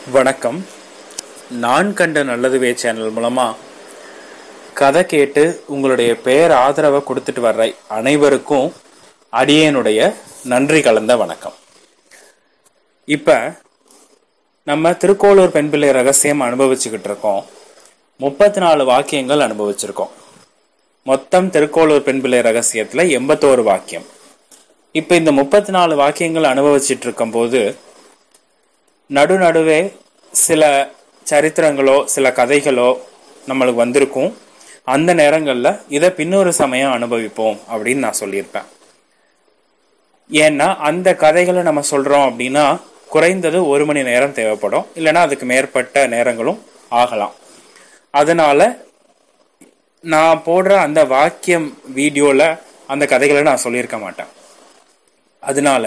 வணக்கம் நான் கண்ட நல்லதுவே சேனல் மூலமா கதை கேட்டு உங்களுடைய பேர் ஆதரவை கொடுத்துட்டு வர்ற அனைவருக்கும் அடியேனுடைய நன்றி கலந்த வணக்கம் இப்ப நம்ம திருக்கோளூர் பெண் பிள்ளை ரகசியம் அனுபவிச்சுக்கிட்டு இருக்கோம் முப்பத்தி நாலு வாக்கியங்கள் அனுபவிச்சிருக்கோம் மொத்தம் திருக்கோளூர் பெண் பிள்ளை ரகசியத்துல எண்பத்தோரு வாக்கியம் இப்ப இந்த முப்பத்தி நாலு வாக்கியங்கள் அனுபவிச்சிட்டு இருக்கும்போது நடுநடுவே சில சரித்திரங்களோ சில கதைகளோ நம்மளுக்கு வந்திருக்கும் அந்த நேரங்களில் இதை பின்னொரு சமயம் அனுபவிப்போம் அப்படின்னு நான் சொல்லியிருப்பேன் ஏன்னா அந்த கதைகளை நம்ம சொல்றோம் அப்படின்னா குறைந்தது ஒரு மணி நேரம் தேவைப்படும் இல்லைன்னா அதுக்கு மேற்பட்ட நேரங்களும் ஆகலாம் அதனால நான் போடுற அந்த வாக்கியம் வீடியோல அந்த கதைகளை நான் சொல்லியிருக்க மாட்டேன் அதனால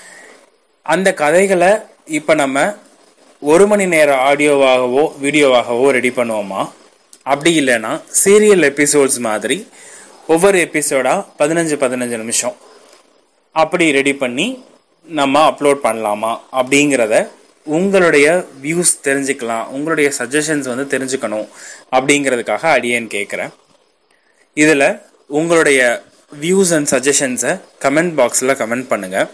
அந்த கதைகளை இப்போ நம்ம ஒரு மணி நேர ஆடியோவாகவோ வீடியோவாகவோ ரெடி பண்ணுவோமா அப்படி இல்லைன்னா சீரியல் எபிசோட்ஸ் மாதிரி ஒவ்வொரு எபிசோடா பதினஞ்சு பதினஞ்சு நிமிஷம் அப்படி ரெடி பண்ணி நம்ம அப்லோட் பண்ணலாமா அப்படிங்கிறத உங்களுடைய வியூஸ் தெரிஞ்சுக்கலாம் உங்களுடைய சஜஷன்ஸ் வந்து தெரிஞ்சுக்கணும் அப்படிங்கிறதுக்காக அடியேன் கேட்குறேன் இதில் உங்களுடைய வியூஸ் அண்ட் சஜஷன்ஸை கமெண்ட் பாக்ஸில் கமெண்ட் பண்ணுங்கள்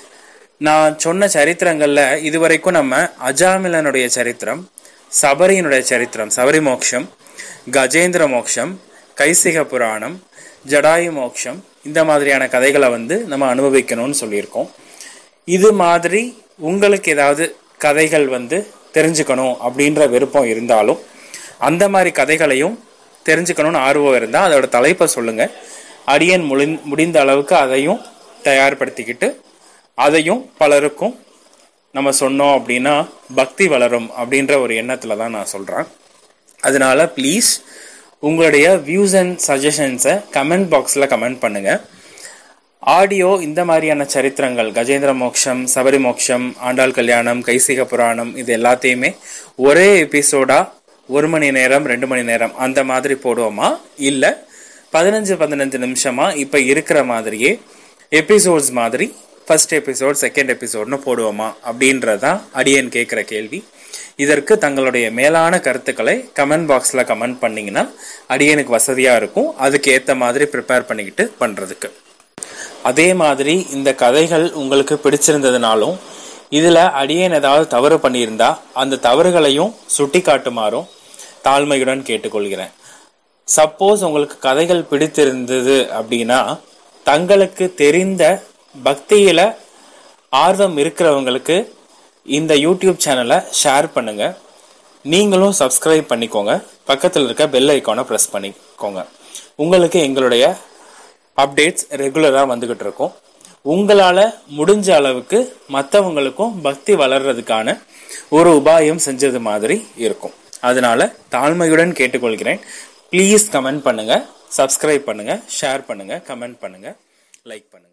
நான் சொன்ன சரித்திரங்களில் இதுவரைக்கும் நம்ம அஜாமிலனுடைய சரித்திரம் சபரியினுடைய சரித்திரம் சபரி மோக்ஷம் கஜேந்திர மோக்ஷம் கைசிக புராணம் ஜடாயு மோக்ஷம் இந்த மாதிரியான கதைகளை வந்து நம்ம அனுபவிக்கணும்னு சொல்லியிருக்கோம் இது மாதிரி உங்களுக்கு ஏதாவது கதைகள் வந்து தெரிஞ்சுக்கணும் அப்படின்ற விருப்பம் இருந்தாலும் அந்த மாதிரி கதைகளையும் தெரிஞ்சுக்கணும்னு ஆர்வம் இருந்தால் அதோட தலைப்பை சொல்லுங்கள் அடியன் முடி முடிந்த அளவுக்கு அதையும் தயார்படுத்திக்கிட்டு அதையும் பலருக்கும் நம்ம சொன்னோம் அப்படின்னா பக்தி வளரும் அப்படின்ற ஒரு எண்ணத்தில் தான் நான் சொல்கிறேன் அதனால ப்ளீஸ் உங்களுடைய வியூஸ் அண்ட் சஜஷன்ஸை கமெண்ட் பாக்ஸில் கமெண்ட் பண்ணுங்கள் ஆடியோ இந்த மாதிரியான சரித்திரங்கள் கஜேந்திர மோக்ஷம் சபரி மோக்ஷம் ஆண்டாள் கல்யாணம் கைசிக புராணம் இது எல்லாத்தையுமே ஒரே எபிசோடா ஒரு மணி நேரம் ரெண்டு மணி நேரம் அந்த மாதிரி போடுவோமா இல்லை பதினஞ்சு பதினஞ்சு நிமிஷமா இப்போ இருக்கிற மாதிரியே எபிசோட்ஸ் மாதிரி ஃபர்ஸ்ட் எபிசோட் செகண்ட் எபிசோட்னு போடுவோமா அப்படின்றதான் அடியன் கேட்குற கேள்வி இதற்கு தங்களுடைய மேலான கருத்துக்களை கமெண்ட் பாக்ஸில் கமெண்ட் பண்ணிங்கன்னா அடியனுக்கு வசதியாக இருக்கும் அதுக்கு ஏற்ற மாதிரி ப்ரிப்பேர் பண்ணிக்கிட்டு பண்ணுறதுக்கு அதே மாதிரி இந்த கதைகள் உங்களுக்கு பிடிச்சிருந்ததுனாலும் இதில் அடியேன் ஏதாவது தவறு பண்ணியிருந்தா அந்த தவறுகளையும் சுட்டி காட்டுமாறும் தாழ்மையுடன் கேட்டுக்கொள்கிறேன் சப்போஸ் உங்களுக்கு கதைகள் பிடித்திருந்தது அப்படின்னா தங்களுக்கு தெரிந்த பக்தியில ஆர்வம் இருக்கிறவங்களுக்கு இந்த யூடியூப் சேனலை ஷேர் பண்ணுங்க நீங்களும் சப்ஸ்கிரைப் பண்ணிக்கோங்க பக்கத்தில் இருக்க பெல் ஐக்கானை ப்ரெஸ் பண்ணிக்கோங்க உங்களுக்கு எங்களுடைய அப்டேட்ஸ் ரெகுலராக வந்துகிட்டு இருக்கும் உங்களால் முடிஞ்ச அளவுக்கு மற்றவங்களுக்கும் பக்தி வளர்றதுக்கான ஒரு உபாயம் செஞ்சது மாதிரி இருக்கும் அதனால தாழ்மையுடன் கேட்டுக்கொள்கிறேன் ப்ளீஸ் கமெண்ட் பண்ணுங்க சப்ஸ்கிரைப் பண்ணுங்க ஷேர் பண்ணுங்க கமெண்ட் பண்ணுங்க லைக் பண்ணுங்க